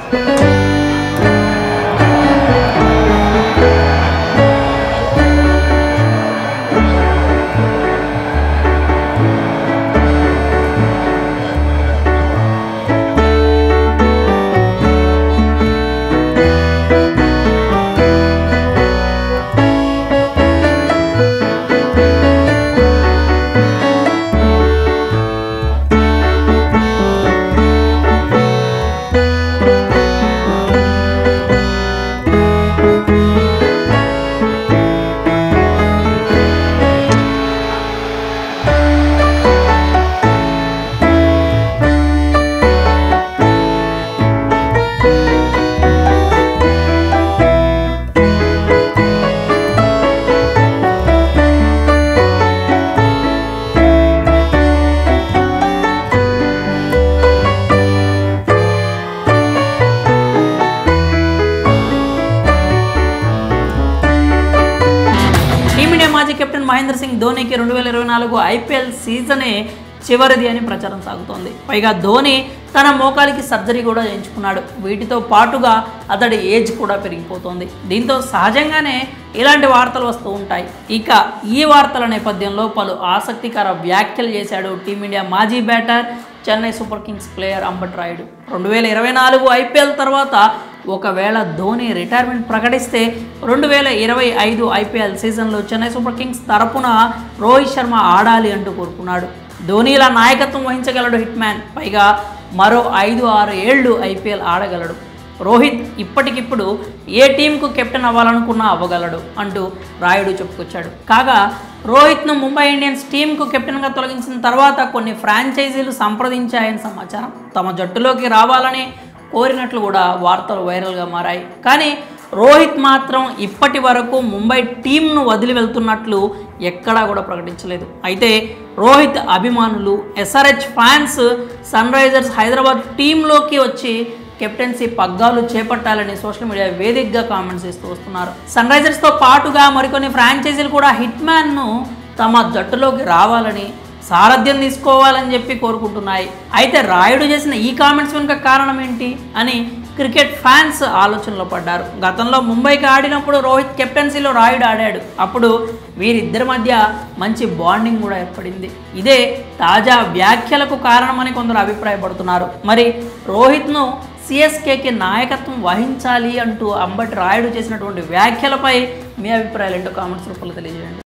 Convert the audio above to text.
team India మాజీ captain Mahindra Singh ధోనీకి రెండు వేల ఇరవై నాలుగు ఐపీఎల్ సీజనే చివరిది అని ప్రచారం సాగుతోంది పైగా ధోని తన మోకాలికి సర్జరీ కూడా చేయించుకున్నాడు వీటితో పాటుగా అతడి ఏజ్ కూడా పెరిగిపోతోంది దీంతో సహజంగానే ఇలాంటి వార్తలు వస్తూ ఉంటాయి ఇక ఈ వార్తల నేపథ్యంలో పలు ఆసక్తికర వ్యాఖ్యలు చేశాడు టీమిండియా మాజీ batter Chennai Super Kings player Ambati Rayudu రెండు వేల ఇరవై నాలుగు ఐపీఎల్ తర్వాత ఒకవేళ ధోని రిటైర్మెంట్ ప్రకటిస్తే రెండు వేల ఇరవై ఐదు ఐపీఎల్ సీజన్లో చెన్నై సూపర్ కింగ్స్ తరపున రోహిత్ శర్మ ఆడాలి అంటూ కోరుకున్నాడు ధోని ఇలా నాయకత్వం వహించగలడు హిట్ మ్యాన్ పైగా మరో ఐదు ఆరు ఏళ్ళు ఐపీఎల్ ఆడగలడు రోహిత్ ఇప్పటికిప్పుడు ఏ టీంకు కెప్టెన్ అవ్వాలనుకున్నా అవ్వగలడు అంటూ రాయుడు చెప్పుకొచ్చాడు కాగా రోహిత్ను ముంబై ఇండియన్స్ టీంకు కెప్టెన్గా తొలగించిన తర్వాత కొన్ని ఫ్రాంచైజీలు సంప్రదించాయని సమాచారం తమ జట్టులోకి రావాలని కోరినట్లు కూడా వార్తలు వైరల్గా మారాయి కానీ రోహిత్ మాత్రం ఇప్పటి వరకు ముంబై టీంను వదిలి వెళ్తున్నట్లు ఎక్కడా కూడా ప్రకటించలేదు అయితే రోహిత్ అభిమానులు SRH fans Sunrisers Hyderabad టీంలోకి వచ్చి కెప్టెన్సీ పగ్గాలు చేపట్టాలని సోషల్ మీడియా వేదికగా కామెంట్స్ ఇస్తూ వస్తున్నారు సన్ రైజర్స్తో పాటుగా మరికొన్ని ఫ్రాంచైజీలు కూడా హిట్ మ్యాన్ను తమ జట్టులోకి రావాలని సారథ్యం తీసుకోవాలని చెప్పి కోరుకుంటున్నాయి అయితే రాయుడు చేసిన ఈ కామెంట్స్ వెనుక కారణం ఏంటి అని క్రికెట్ ఫ్యాన్స్ ఆలోచనలో పడ్డారు గతంలో ముంబైకి ఆడినప్పుడు రోహిత్ కెప్టెన్సీలో రాయుడు ఆడాడు అప్పుడు వీరిద్దరి మధ్య మంచి బాండింగ్ కూడా ఏర్పడింది ఇదే తాజా వ్యాఖ్యలకు కారణమని కొందరు అభిప్రాయపడుతున్నారు మరి రోహిత్ను సిఎస్కేకి నాయకత్వం వహించాలి అంటూ అంబటి రాయుడు చేసినటువంటి వ్యాఖ్యలపై మీ అభిప్రాయాలు ఏంటో కామెంట్స్ రూపంలో తెలియజేయండి